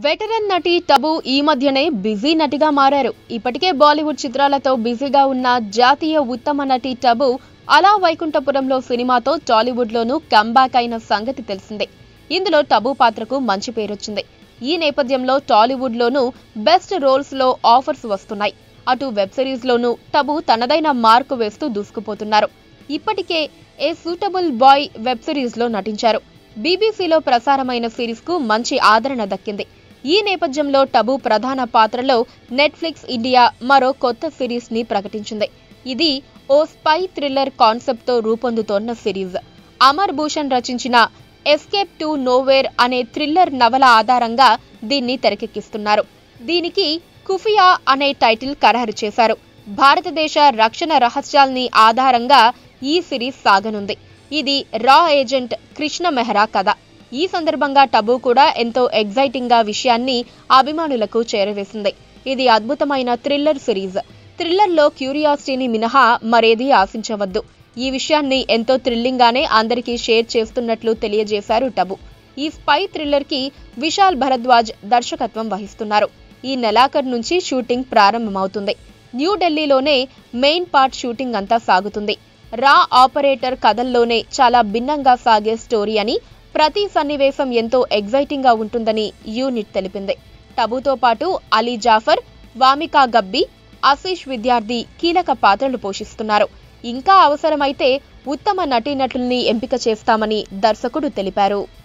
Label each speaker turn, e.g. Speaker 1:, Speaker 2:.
Speaker 1: veteran నటి టబు ఈ మధ్యనే బిజీ నటిగా మారారు ఇప్పటికే బాలీవుడ్ చిత్రాలతో బిజీగా ఉన్న జాతీయ ఉత్తమ నటి టబు అలా వైకుంఠపురంలో సినిమాతో టాలీవుడ్లోనూ కంబ్యాక్ అయిన సంగతి తెలిసిందే ఇందులో టబు పాత్రకు మంచి పేరొచ్చింది ఈ నేపథ్యంలో టాలీవుడ్లోనూ బెస్ట్ రోల్స్లో ఆఫర్స్ వస్తున్నాయి అటు వెబ్ సిరీస్లోనూ టబు తనదైన మార్కు వేస్తూ దూసుకుపోతున్నారు ఇప్పటికే ఏ సూటబుల్ బాయ్ వెబ్ సిరీస్లో నటించారు బీబీసీలో ప్రసారమైన సిరీస్కు మంచి ఆదరణ దక్కింది ఈ నేపథ్యంలో టబు ప్రధాన పాత్రలో నెట్ఫ్లిక్స్ ఇండియా మరో కొత్త సిరీస్ ని ప్రకటించింది ఇది ఓ స్పై థ్రిల్లర్ కాన్సెప్ట్ తో రూపొందుతోన్న సిరీస్ అమర్ భూషణ్ రచించిన ఎస్కేప్ టు నోవేర్ అనే థ్రిల్లర్ నవల ఆధారంగా దీన్ని తెరకెక్కిస్తున్నారు దీనికి కుఫియా అనే టైటిల్ ఖరారు చేశారు భారతదేశ రక్షణ రహస్యాల్ని ఆధారంగా ఈ సిరీస్ సాగనుంది ఇది రా ఏజెంట్ కృష్ణ మెహ్రా కథ ఈ సందర్భంగా టబు కూడా ఎంతో ఎగ్జైటింగ్ గా విషయాన్ని అభిమానులకు చేరవేసింది ఇది అద్భుతమైన థ్రిల్లర్ సిరీస్ థ్రిల్లర్లో క్యూరియాసిటీని మినహా మరేదీ ఆశించవద్దు ఈ విషయాన్ని ఎంతో థ్రిల్లింగ్ గానే అందరికీ షేర్ చేస్తున్నట్లు తెలియజేశారు టబు ఈ స్పై థ్రిల్లర్ కి విశాల్ భరద్వాజ్ దర్శకత్వం వహిస్తున్నారు ఈ నెలాఖరు నుంచి షూటింగ్ ప్రారంభమవుతుంది న్యూఢిల్లీలోనే మెయిన్ పార్ట్ షూటింగ్ అంతా సాగుతుంది రా ఆపరేటర్ కథల్లోనే చాలా భిన్నంగా సాగే స్టోరీ అని ప్రతి సన్నివేశం ఎంతో ఎగ్జైటింగ్ గా ఉంటుందని యూనిట్ తెలిపింది టబుతో పాటు అలీ జాఫర్ వామికా గబ్బి ఆశీష్ విద్యార్థి కీలక పాత్రలు పోషిస్తున్నారు ఇంకా అవసరమైతే ఉత్తమ నటీనటుల్ని ఎంపిక చేస్తామని దర్శకుడు తెలిపారు